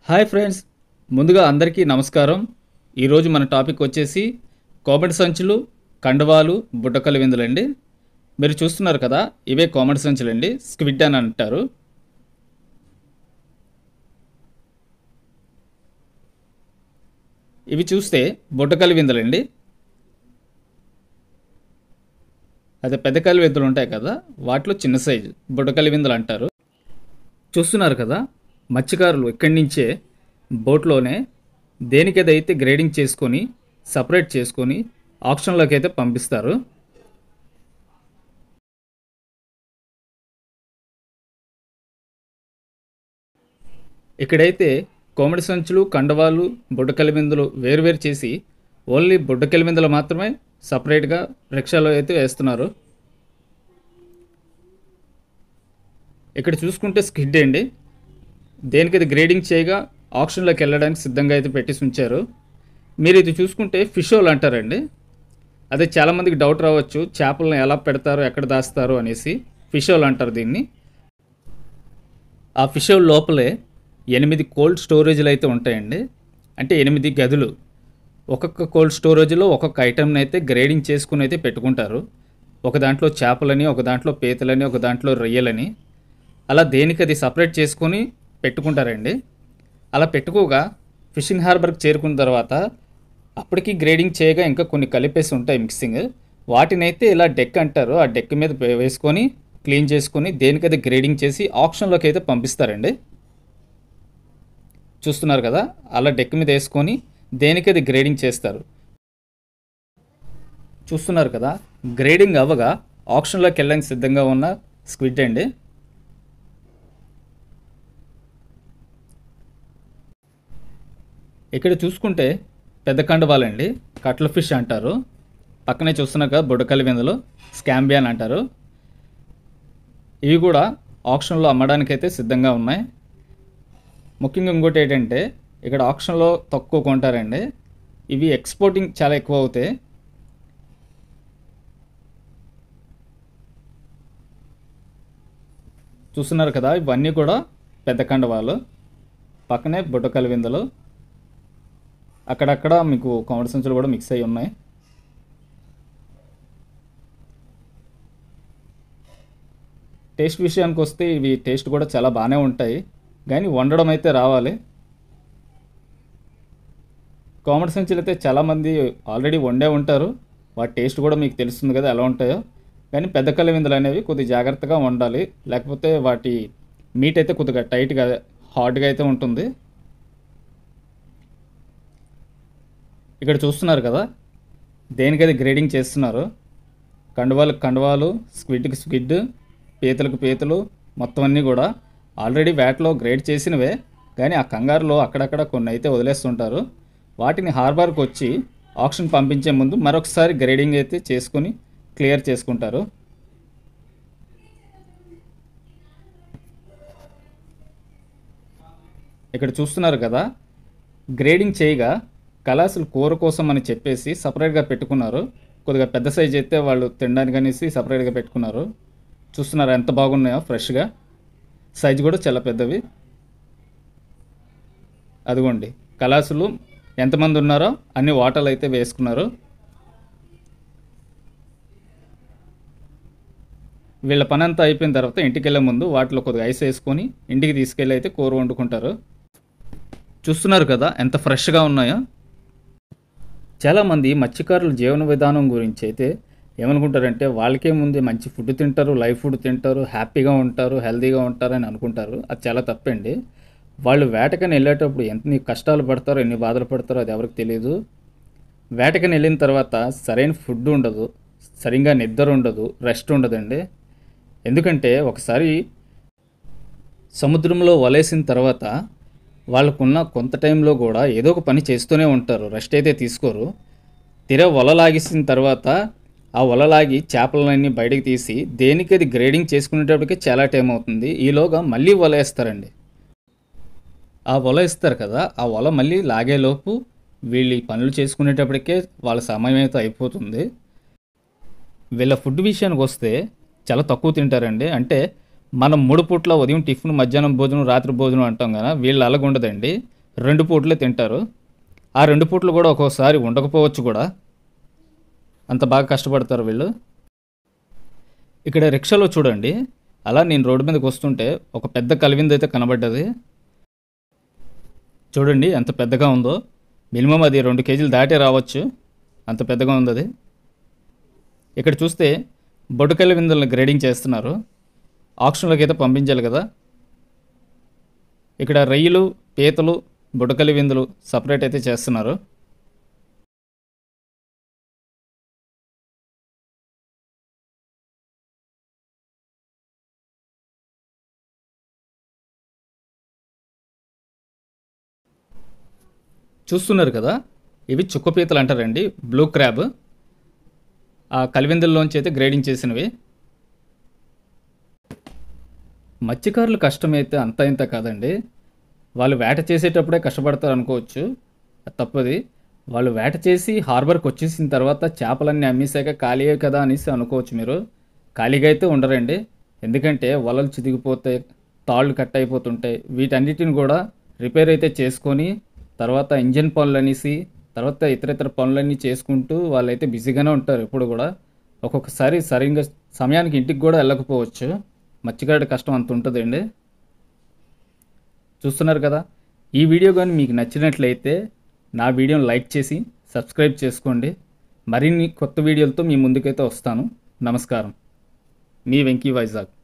hi friends ముందుగా అందరికీ నమస్కారం ఈరోజు మన టాపిక్ వచ్చేసి కోమటి సంచులు కండవాలు బుట్టకల విందులండి మీరు చూస్తున్నారు కదా ఇవే కోమటి సంచులు అండి స్క్విడ్ అని అంటారు ఇవి చూస్తే బుట్టకల విందులండి అదే పెద్ద కలి విందులు ఉంటాయి కదా వాటిలో చిన్న సైజు బుట్టకలి విందులు అంటారు చూస్తున్నారు కదా మత్స్యకారులు ఇక్కడి నుంచే బోట్లోనే దేనికేదైతే గ్రేడింగ్ చేసుకొని సపరేట్ చేసుకొని ఆప్షన్లోకి అయితే పంపిస్తారు ఇక్కడైతే కోమడి సంచులు కండవాలు బుడ్డకలి బిందులు వేరువేరు చేసి ఓన్లీ బుడ్డకలి బిందులు మాత్రమే సపరేట్గా రిక్షాలో అయితే వేస్తున్నారు ఇక్కడ చూసుకుంటే స్కిడ్ అండి దేనికి అది గ్రేడింగ్ చేయగా ఆప్షన్లోకి వెళ్ళడానికి సిద్ధంగా అయితే పెట్టేసి ఉంచారు మీరు ఇది చూసుకుంటే ఫిషోల్ అంటారండి అదే చాలామందికి డౌట్ రావచ్చు చేపలను ఎలా పెడతారు ఎక్కడ దాస్తారు అనేసి ఫిషోల్ అంటారు దీన్ని ఆ ఫిషోల్ లోపలే ఎనిమిది కోల్డ్ స్టోరేజ్లు అయితే ఉంటాయండి అంటే ఎనిమిది గదులు ఒక్కొక్క కోల్డ్ స్టోరేజ్లో ఒక్కొక్క ఐటెంని అయితే గ్రేడింగ్ చేసుకుని అయితే పెట్టుకుంటారు ఒక దాంట్లో చేపలని ఒక దాంట్లో పీతలని ఒక దాంట్లో రొయ్యలని అలా దేనికి అది సపరేట్ చేసుకొని పెట్టుకుంటారండి అలా పెట్టుకోగా ఫిషింగ్ హార్బర్కి చేరుకున్న తర్వాత అప్పటికి గ్రేడింగ్ చేయగా ఇంకా కొన్ని కలిపేసి ఉంటాయి మిక్సింగ్ వాటినైతే ఇలా డెక్ అంటారు ఆ డెక్ మీద వే- వేసుకొని క్లీన్ చేసుకొని దేనికది గ్రేడింగ్ చేసి ఆప్షన్లోకి అయితే పంపిస్తారండి చూస్తున్నారు కదా అలా డెక్ మీద వేసుకొని దేనికది గ్రేడింగ్ చేస్తారు చూస్తున్నారు కదా గ్రేడింగ్ అవ్వగా ఆప్షన్లోకి వెళ్ళడానికి సిద్ధంగా ఉన్న స్క్విడ్ అండి ఇక్కడ చూసుకుంటే పెద్ద కండవాలండి కట్ల ఫిష్ అంటారు పక్కనే చూస్తున్నాక బుడకలి విందులు స్కాంబియాన్ అంటారు ఇవి కూడా ఆప్షన్లో అమ్మడానికైతే సిద్ధంగా ఉన్నాయి ముఖ్యంగా ఇంకోటి ఏంటంటే ఇక్కడ ఆప్షన్లో తక్కువ కొంటారండి ఇవి ఎక్స్పోర్టింగ్ చాలా ఎక్కువ అవుతాయి చూస్తున్నారు కదా ఇవన్నీ కూడా పెద్ద కండవాలు పక్కనే బుట్టకల విందులు అక్కడక్కడ మీకు కోమటి సంచులు కూడా మిక్స్ అయి ఉన్నాయి టేస్ట్ విషయానికి వస్తే ఇవి టేస్ట్ కూడా చాలా బాగానే ఉంటాయి కానీ వండడం అయితే రావాలి కోమటి సంచులు అయితే చాలామంది ఆల్రెడీ వండే ఉంటారు వాటి టేస్ట్ కూడా మీకు తెలుస్తుంది కదా ఎలా ఉంటాయో కానీ పెద్ద కళ్ళ విందులు అనేవి కొద్దిగా జాగ్రత్తగా వండాలి లేకపోతే వాటి మీట్ అయితే కొద్దిగా టైట్గా హార్డ్గా అయితే ఉంటుంది ఇక్కడ చూస్తున్నారు కదా దేనికది గ్రేడింగ్ చేస్తున్నారు కండువాలకు కండువాలు స్క్విడ్కి స్క్విడ్ పీతలకు పీతలు మొత్తం అన్నీ కూడా ఆల్రెడీ వ్యాట్లో గ్రేడ్ చేసినవే కానీ ఆ కంగారులో అక్కడక్కడ కొన్ని అయితే వదిలేస్తుంటారు వాటిని హార్బర్కి వచ్చి ఆప్షన్ పంపించే ముందు మరొకసారి గ్రేడింగ్ అయితే చేసుకొని క్లియర్ చేసుకుంటారు ఇక్కడ చూస్తున్నారు కదా గ్రేడింగ్ చేయగా కళాసులు కూర కోసం అని చెప్పేసి సపరేట్గా పెట్టుకున్నారు కొద్దిగా పెద్ద సైజ్ అయితే వాళ్ళు తినడానికి అనేసి సపరేట్గా పెట్టుకున్నారు చూస్తున్నారు ఎంత బాగున్నాయో ఫ్రెష్గా సైజు కూడా చాలా పెద్దవి అదిగోండి కళాసులు ఎంతమంది ఉన్నారో అన్ని వాటర్లు అయితే వేసుకున్నారు వీళ్ళ పని అంతా అయిపోయిన తర్వాత ఇంటికి వెళ్ళే ముందు వాటిలో కొద్దిగా ఐస్ వేసుకొని ఇంటికి తీసుకెళ్ళి అయితే కూర వండుకుంటారు చూస్తున్నారు కదా ఎంత ఫ్రెష్గా ఉన్నాయో చాలామంది మత్స్యకారుల జీవన విధానం గురించి అయితే ఏమనుకుంటారంటే వాళ్ళకే ముందే మంచి ఫుడ్ తింటారు లైవ్ ఫుడ్ తింటారు హ్యాపీగా ఉంటారు హెల్తీగా ఉంటారు అని అనుకుంటారు అది చాలా తప్పండి వాళ్ళు వేటకని వెళ్ళేటప్పుడు ఎన్ని కష్టాలు పడతారో ఎన్ని బాధలు పడతారో అది ఎవరికి తెలియదు వేటకని వెళ్ళిన తర్వాత సరైన ఫుడ్ ఉండదు సరిగ్గా నిద్ర ఉండదు రెస్ట్ ఉండదండి ఎందుకంటే ఒకసారి సముద్రంలో వలేసిన తర్వాత వాళ్ళకున్న కొంత టైంలో కూడా ఏదో ఒక పని చేస్తూనే ఉంటారు రెస్ట్ అయితే తీసుకోరు తీరా వల లాగేసిన తర్వాత ఆ వల లాగి చేపలన్నీ బయటకు తీసి దేనికి అది గ్రేడింగ్ చేసుకునేటప్పటికే చాలా టైం అవుతుంది ఈలోగా మళ్ళీ వల వేస్తారండి ఆ వల ఇస్తారు కదా ఆ వల మళ్ళీ లాగేలోపు వీళ్ళు ఈ పనులు చేసుకునేటప్పటికే వాళ్ళ సమయం అయితే అయిపోతుంది వీళ్ళ ఫుడ్ విషయానికి వస్తే చాలా తక్కువ తింటారండి అంటే మనం మూడు పూట్ల ఉదయం టిఫిన్ మధ్యాహ్నం భోజనం రాత్రి భోజనం అంటాం కదా వీళ్ళు అలాగ ఉండదండి రెండు పూటలే తింటారు ఆ రెండు పూటలు కూడా ఒక్కోసారి ఉండకపోవచ్చు కూడా అంత బాగా కష్టపడతారు వీళ్ళు ఇక్కడ రిక్షాలో చూడండి అలా నేను రోడ్డు మీదకి వస్తుంటే ఒక పెద్ద కలివింది అయితే కనబడ్డది చూడండి ఎంత పెద్దగా ఉందో మినిమం అది రెండు కేజీలు దాటే రావచ్చు అంత పెద్దగా ఉంది అది ఇక్కడ చూస్తే బొడ్డుకల్లి విందులను గ్రేడింగ్ చేస్తున్నారు ఆప్షన్లోకి అయితే పంపించాలి కదా ఇక్కడ రొయ్యలు పీతలు బుడకలి విందులు సపరేట్ అయితే చేస్తున్నారు చూస్తున్నారు కదా ఇవి చుక్కపీతలు అంటారండి బ్లూ క్రాబ్ ఆ కలివిందుల్లోంచి అయితే గ్రేడింగ్ చేసినవి మత్స్యకారుల కష్టమైతే అంత ఇంత కాదండి వాళ్ళు వేట చేసేటప్పుడే కష్టపడతారు అనుకోవచ్చు అది తప్పది వాళ్ళు వేట చేసి హార్బర్కి వచ్చేసిన తర్వాత చేపలన్నీ అమ్మేశాక ఖాళీయే కదా అనేసి అనుకోవచ్చు మీరు ఖాళీగా అయితే ఉండరండి ఎందుకంటే వలలు చితికిపోతాయి తాళ్ళు కట్ అయిపోతుంటాయి వీటన్నిటిని కూడా రిపేర్ అయితే చేసుకొని తర్వాత ఇంజన్ పనులు అనేసి తర్వాత ఇతర ఇతర పనులన్నీ చేసుకుంటూ వాళ్ళైతే బిజీగానే ఉంటారు ఎప్పుడు కూడా ఒక్కొక్కసారి సరిగ్గా సమయానికి ఇంటికి కూడా వెళ్ళకపోవచ్చు మత్స్యకారుడి కష్టం అంత ఉంటుందండి చూస్తున్నారు కదా ఈ వీడియో కానీ మీకు నచ్చినట్లయితే నా వీడియోని లైక్ చేసి సబ్స్క్రైబ్ చేసుకోండి మరిన్ని కొత్త వీడియోలతో మీ ముందుకైతే వస్తాను నమస్కారం మీ వెంకీ వైజాగ్